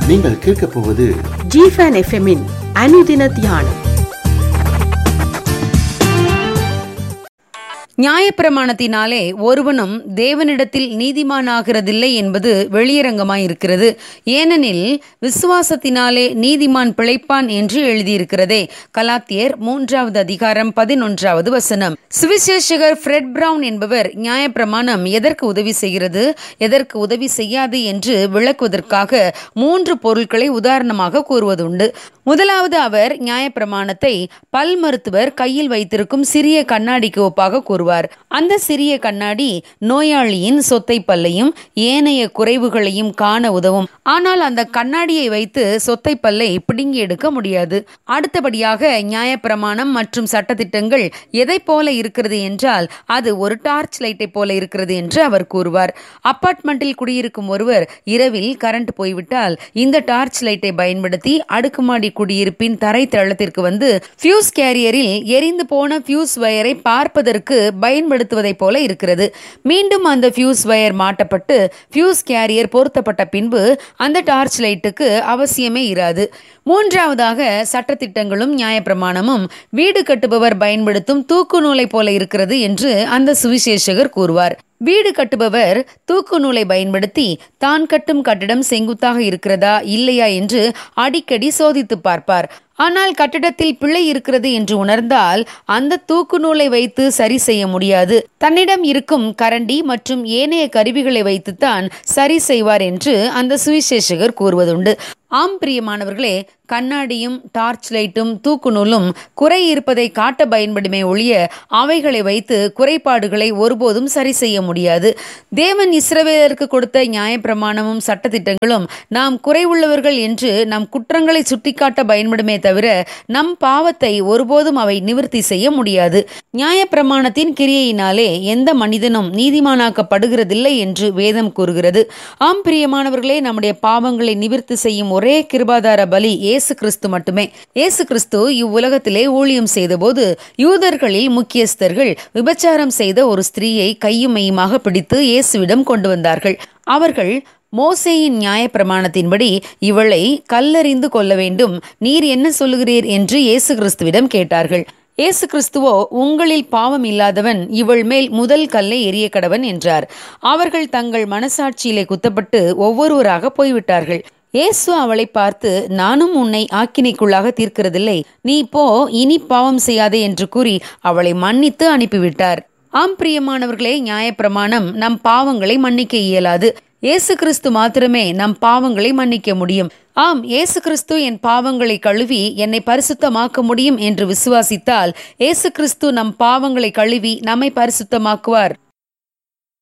நீங்கள் கேட்கப் போவது ஜிஃபன் எஃப்எம்மின் அனுதின தியானம் நியாயப்பிரமாணத்தினாலே ஒருவனும் தேவனிடத்தில் நீதிமானாகிறதில்லை என்பது வெளியரங்கமாயிருக்கிறது ஏனெனில் விசுவாசத்தினாலே நீதிமான் பிழைப்பான் என்று எழுதியிருக்கிறதே கலாத்தியர் மூன்றாவது அதிகாரம் பதினொன்றாவது வசனம் சுவிசேஷகர் ஃப்ரெட் பிரவுன் என்பவர் நியாயப்பிரமாணம் எதற்கு உதவி செய்கிறது எதற்கு உதவி செய்யாது என்று விளக்குவதற்காக மூன்று பொருட்களை உதாரணமாக கூறுவதுண்டு முதலாவது அவர் நியாயப்பிரமாணத்தை பல் மருத்துவர் கையில் வைத்திருக்கும் சிறிய கண்ணாடிக்கு ஒப்பாக கூறுவார் அந்த சிறிய கண்ணாடி நோயாளியின் சொத்தை பல்லையும் ஏனைய குறைவுகளையும் காண உதவும் ஆனால் அந்த கண்ணாடியை வைத்து சொத்தை பல்லை பிடுங்கி எடுக்க முடியாது அடுத்தபடியாக நியாயப்பிரமாணம் மற்றும் சட்டத்திட்டங்கள் எதை போல இருக்கிறது என்றால் அது ஒரு டார்ச் லைட்டை போல இருக்கிறது என்று அவர் கூறுவார் அப்பார்ட்மெண்ட்டில் குடியிருக்கும் ஒருவர் இரவில் கரண்ட் போய்விட்டால் இந்த டார்ச் லைட்டை பயன்படுத்தி அடுக்குமாடி குடியிருப்பின் தரை தளத்திற்கு வந்து ஃபியூஸ் கேரியரில் எரிந்து போன ஃபியூஸ் வயரை பார்ப்பதற்கு பயன்படுத்துவதைப் போல இருக்கிறது மீண்டும் அந்த ஃபியூஸ் வயர் மாட்டப்பட்டு ஃபியூஸ் கேரியர் பொருத்தப்பட்ட பின்பு அந்த டார்ச் லைட்டுக்கு அவசியமே இராது மூன்றாவதாக சட்டத்திட்டங்களும் நியாயப்பிரமாணமும் வீடு கட்டுபவர் பயன்படுத்தும் தூக்கு நூலை போல இருக்கிறது என்று அந்த சுவிசேஷகர் கூறுவார் வீடு கட்டுபவர் தூக்கு நூலை பயன்படுத்தி தான் கட்டும் கட்டிடம் செங்குத்தாக இருக்கிறதா இல்லையா என்று அடிக்கடி சோதித்து பார்ப்பார் ஆனால் கட்டிடத்தில் பிழை இருக்கிறது என்று உணர்ந்தால் அந்த தூக்கு நூலை வைத்து சரி செய்ய முடியாது தன்னிடம் இருக்கும் கரண்டி மற்றும் ஏனைய கருவிகளை வைத்துத்தான் சரி செய்வார் என்று அந்த சுவிசேஷகர் கூறுவதுண்டு ஆம் பிரியமானவர்களே கண்ணாடியும் டார்ச் லைட்டும் தூக்கு நூலும் குறை இருப்பதை காட்ட பயன்படுமே ஒழிய அவைகளை வைத்து குறைபாடுகளை ஒருபோதும் சரி செய்ய முடியாது தேவன் இஸ்ரவேலருக்கு கொடுத்த நியாயப்பிரமாணமும் சட்டத்திட்டங்களும் நாம் குறைவுள்ளவர்கள் என்று நம் குற்றங்களை சுட்டிக்காட்ட பயன்படுமே தவிர நம் பாவத்தை ஒருபோதும் அவை நிவர்த்தி செய்ய முடியாது நியாயப்பிரமாணத்தின் கிரியையினாலே எந்த மனிதனும் நீதிமானாக்கப்படுகிறதில்லை என்று வேதம் கூறுகிறது ஆம் பிரியமானவர்களே நம்முடைய பாவங்களை நிவர்த்தி செய்யும் ஒரே கிருபாதார பலி இயேசு கிறிஸ்து மட்டுமே இயேசு கிறிஸ்து இவ்வுலகத்திலே ஊழியம் செய்தபோது யூதர்களில் முக்கியஸ்தர்கள் விபச்சாரம் செய்த ஒரு ஸ்திரீயை கையும் மெய்யுமாக பிடித்து இயேசுவிடம் கொண்டு வந்தார்கள் அவர்கள் மோசேயின் நியாய பிரமாணத்தின்படி இவளை கல்லறிந்து கொள்ள வேண்டும் நீர் என்ன சொல்லுகிறீர் என்று இயேசு கிறிஸ்துவிடம் கேட்டார்கள் இயேசு கிறிஸ்துவோ உங்களில் பாவம் இல்லாதவன் இவள் மேல் முதல் கல்லை எரிய கடவன் என்றார் அவர்கள் தங்கள் மனசாட்சியிலே குத்தப்பட்டு ஒவ்வொருவராக போய்விட்டார்கள் இயேசு அவளை பார்த்து நானும் உன்னை ஆக்கினைக்குள்ளாக தீர்க்கிறதில்லை நீ போ இனி பாவம் செய்யாதே என்று கூறி அவளை மன்னித்து அனுப்பிவிட்டார் ஆம் பிரியமானவர்களே நியாயப்பிரமாணம் நம் பாவங்களை மன்னிக்க இயலாது இயேசு கிறிஸ்து மாத்திரமே நம் பாவங்களை மன்னிக்க முடியும் ஆம் இயேசு கிறிஸ்து என் பாவங்களை கழுவி என்னை பரிசுத்தமாக்க முடியும் என்று விசுவாசித்தால் இயேசு கிறிஸ்து நம் பாவங்களை கழுவி நம்மை பரிசுத்தமாக்குவார்